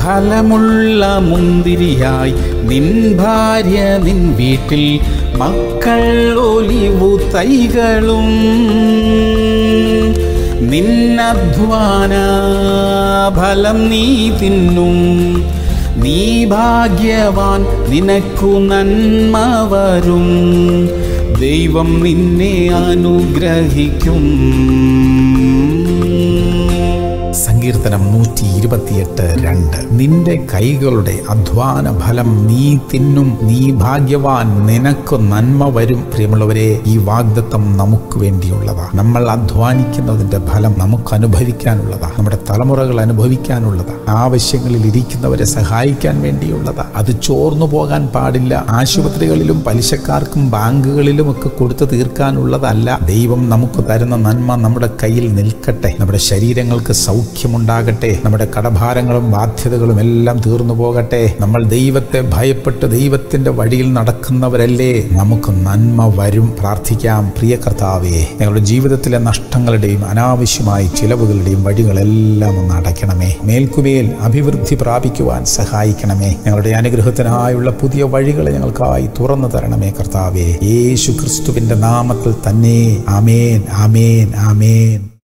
ഫലമുള്ള മുന്തിരിയായി നിൻ ഭാര്യ നിൻ വീട്ടിൽ മക്കൾ ഒലിവു തൈകളും നിന്നധ്വാന ഫലം നീ തിന്നും നീ ഭാഗ്യവാൻ നിനക്കു നന്മ വരും ദൈവം നിന്നെ അനുഗ്രഹിക്കും സങ്കീർത്തനം നൂറ്റി ഇരുപത്തിയെട്ട് രണ്ട് നിന്റെ കൈകളുടെ അധ്വാന ഫലം നീ തിന്നും നീ ഭാഗ്യവാൻ നിനക്ക് നന്മ വരും പ്രിയമുള്ളവരെ ഈ വാഗ്ദത്തം നമുക്ക് വേണ്ടിയുള്ളതാ നമ്മൾ അധ്വാനിക്കുന്നതിന്റെ ഫലം നമുക്ക് അനുഭവിക്കാനുള്ളതാ നമ്മുടെ തലമുറകൾ അനുഭവിക്കാനുള്ളതാ ആവശ്യങ്ങളിൽ ഇരിക്കുന്നവരെ സഹായിക്കാൻ വേണ്ടിയുള്ളതാ അത് ചോർന്നു പോകാൻ പാടില്ല ആശുപത്രികളിലും പലിശക്കാർക്കും ബാങ്കുകളിലും ഒക്കെ കൊടുത്തു തീർക്കാനുള്ളതല്ല ദൈവം നമുക്ക് തരുന്ന നന്മ നമ്മുടെ കയ്യിൽ നിൽക്കട്ടെ നമ്മുടെ ശരീരങ്ങൾക്ക് സൗഖ്യമുണ്ടാകട്ടെ നമ്മുടെ കടഭാരങ്ങളും ബാധ്യതകളും എല്ലാം തീർന്നു പോകട്ടെ നമ്മൾ ദൈവത്തെ ഭയപ്പെട്ട് ദൈവത്തിന്റെ വഴിയിൽ നടക്കുന്നവരല്ലേ നമുക്ക് നന്മ വരും പ്രാർത്ഥിക്കാം പ്രിയ കർത്താവേ ഞങ്ങളുടെ ജീവിതത്തിലെ നഷ്ടങ്ങളുടെയും അനാവശ്യമായ ചിലവുകളുടെയും വഴികളെല്ലാം ഒന്ന് അടയ്ക്കണമേ മേൽക്കുമേൽ അഭിവൃദ്ധി പ്രാപിക്കുവാൻ സഹായിക്കണമേ ഞങ്ങളുടെ അനുഗ്രഹത്തിനായുള്ള പുതിയ വഴികളെ ഞങ്ങൾക്കായി തുറന്നു തരണമേ കർത്താവേ യേശു ക്രിസ്തുവിന്റെ നാമത്തിൽ തന്നെ ആമേൻ ആമേൻ ആമേൻ